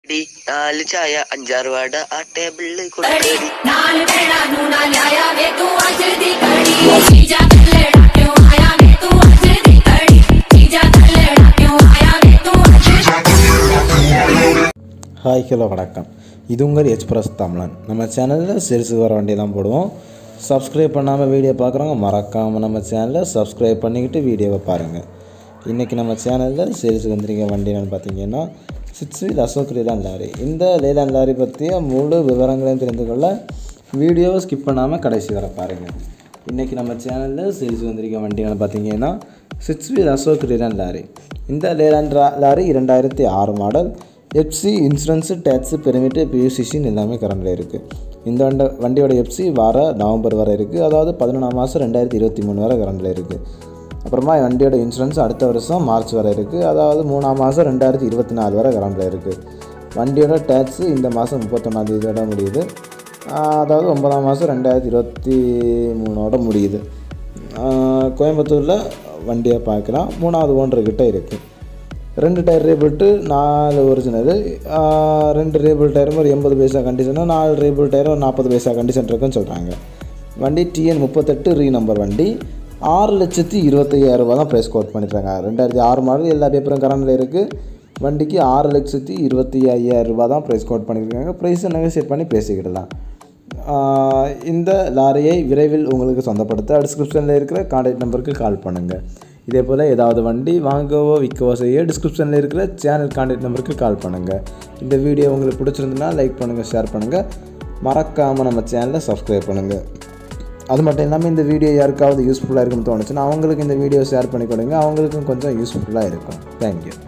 D നാല് ചായ അഞ്ചാറ് വട ആ ടേബിളിൽ കൊടുക്കടി नाल भेड़ा नूना लाया वे तू अज दी कड़ी जीजा कल्लड़ा क्यों आया वे तू अज दी कड़ी जीजा कल्लड़ा क्यों आया वे तू अज ஹாய் ஹலோ வணக்கம் இது உங்கள் எக்ஸ்பிரஸ் தமிழன் நம்ம சேனலில் சிறுசு வர வண்டி தான் போடுவோம் சப்ஸ்கிரைப் பண்ணாமல் வீடியோ பார்க்குறவங்க மறக்காமல் நம்ம சேனலை சப்ஸ்கிரைப் பண்ணிக்கிட்டு வீடியோவை பாருங்கள் இன்றைக்கி நம்ம சேனலில் சிறுசு வந்திருக்க வண்டி என்னென்னு பார்த்தீங்கன்னா six wheel Ashok Leyland lorry இந்த லேலான் லாரி பற்றிய முழு விவரங்களையும் தெரிந்து கொள்ள வீடியோவை ஸ்கிப் பண்ணாமல் கடைசி வரை பாருங்கள் இன்றைக்கி நம்ம சேனலில் சிரிச்சு வந்திருக்க வண்டி என்னென்னு பார்த்தீங்கன்னா six wheel Ashok Leyland lorry இந்த லேலான் ரா- லாரி இரண்டாயிரத்தி ஆறு model FC insurance tax permit பியூசிஷின் எல்லாமே கரண்டில் இருக்குது இந்த வண்ட வண்டியோட எஃப்சி வர நவம்பர் வரை இருக்குது அதாவது பதினொன்றாம் மாதம் ரெண்டாயிரத்தி இருபத்தி மூணு வரை கரண்டில் இருக்குது அப்புறமா வண்டியோட இன்சூரன்ஸ் அடுத்த வருஷம் மார்ச் வரை இருக்குது அதாவது மூணாம் மாதம் ரெண்டாயிரத்தி இருபத்தி நாலு வரை கரண்டில் இருக்குது வண்டியோட டேக்ஸு இந்த மாதம் முப்பத்தொன்னாந்தேதியோட முடியுது ஆஹ் அதாவது ஒன்பதாம் மாதம் ரெண்டாயிரத்தி இருபத்தி மூணோட முடியுது ஆஹ் கோயம்புத்தூரில் வண்டியை பார்க்கலாம் மூணாவது ஓனர்கிட்ட இருக்குது ரெண்டு டயர் ரேபிள்ட்டு நாலு ஒரிஜினலு ரெண்டு ரேபிள் டயரும் ஒரு எண்பது பைசா கண்டிஷனும் நாலு ரேபிள் டயரும் ஒரு நாற்பது பைசா கண்டிஷன் இருக்குன்னு சொல்கிறாங்க வண்டி டிஎன் முப்பத்தெட்டு ரீ நம்பர் வண்டி ஆறு லட்சத்தி இருபத்தையாயிரம் ரூபா தான் ப்ரைஸ் கோட் பண்ணிட்டுருக்காங்க ரெண்டாயிரத்தி ஆறு மாடல் எல்லா பேப்பரும் கரண்டில் இருக்குது வண்டிக்கு ஆறு லட்சத்தி இருபத்தி ஐயாயிரம் ரூபா தான் ப்ரைஸ் கோட் பண்ணியிருக்காங்க ப்ரைஸை நெகோசியேட் பண்ணி பேசிக்கிடலாம் ஆஹ் இந்த லாரியை விரைவில் உங்களுக்கு சொந்தப்படுத்த டிஸ்கிரிப்ஷனில் இருக்கிற கான்டாக்ட் நம்பருக்கு கால் பண்ணுங்கள் இதே போல் ஏதாவது வண்டி வாங்கவோ விற்கவோ செய்ய டிஸ்கிரிப்ஷனில் இருக்கிற சேனல் கான்டாக்ட் நம்பருக்கு கால் பண்ணுங்கள் இந்த வீடியோ உங்களுக்கு பிடிச்சிருந்துன்னா லைக் பண்ணுங்கள் ஷேர் பண்ணுங்கள் மறக்காமல் நம்ம சேனலை சப்ஸ்கிரைப் பண்ணுங்கள் அது மட்டும் இல்லாமல் இந்த வீடியோ யாருக்காவது யூஸ்ஃபுல்லாக இருக்குன்னு தோணுச்சுன்னா அவங்களுக்கு இந்த வீடியோ ஷேர் பண்ணி கொடுங்க அவங்களுக்கும் கொஞ்சம் யூஸ்ஃபுல்லாக இருக்கும் தேங்க்யூ